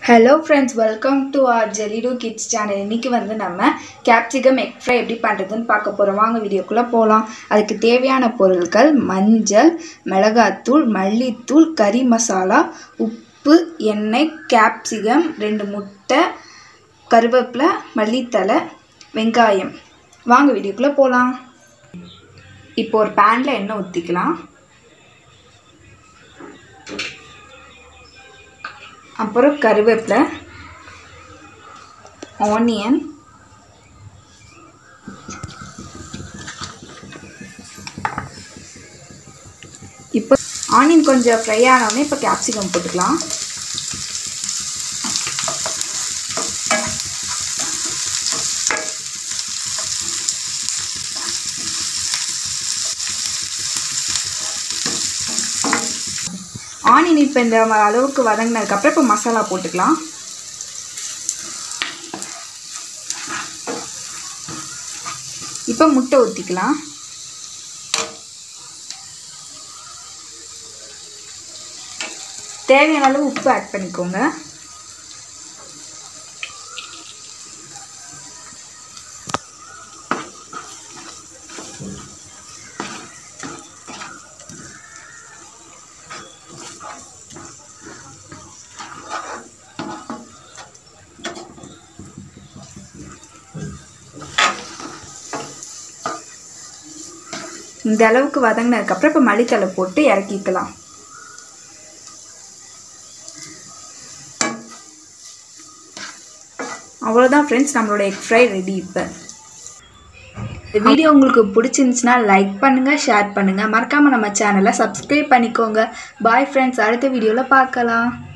hello friends welcome to our ஜெலிடோ kids channel இன்றைக்கி வந்து நம்ம கேப்சிகம் எக் ஃப்ரை எப்படி பண்ணுறதுன்னு பார்க்க போகிறோம் வாங்க வீடியோக்குள்ளே போகலாம் அதுக்கு தேவையான பொருட்கள் மஞ்சள் மிளகாத்தூள் மல்லித்தூள் கறி மசாலா உப்பு எண்ணெய் கேப்சிகம் ரெண்டு முட்டை கருவேப்பிலை மல்லித்தழை வெங்காயம் வாங்க வீடியோக்குள்ளே போகலாம் இப்போ ஒரு பேனில் எண்ணெய் ஊற்றிக்கலாம் அப்புறம் கருவேப்பிலை ஆனியன் இப்போ ஆனியன் கொஞ்சம் ஃப்ரை ஆனவுடனே இப்போ கேப்சிகம் போட்டுக்கலாம் ஆனியன் இப்போ இந்த அளவுக்கு வதங்கினதுக்கப்புறம் இப்போ மசாலா போட்டுக்கலாம் இப்போ முட்டை ஊற்றிக்கலாம் தேவையான அளவு உப்பு ஆட் பண்ணிக்கோங்க இந்த அளவுக்கு வதங்கினதுக்கப்புறம் இப்போ மல்லித்தலை போட்டு இறக்கிக்கலாம் அவ்வளோதான் ஃப்ரெண்ட்ஸ் நம்மளோட எக் ஃப்ரை ரெடி இப்போ இந்த வீடியோ உங்களுக்கு பிடிச்சிருந்துச்சுன்னா லைக் பண்ணுங்கள் ஷேர் பண்ணுங்கள் மறக்காமல் நம்ம சேனலை சப்ஸ்கிரைப் பண்ணிக்கோங்க பாய் ஃப்ரெண்ட்ஸ் அடுத்த வீடியோவில் பார்க்கலாம்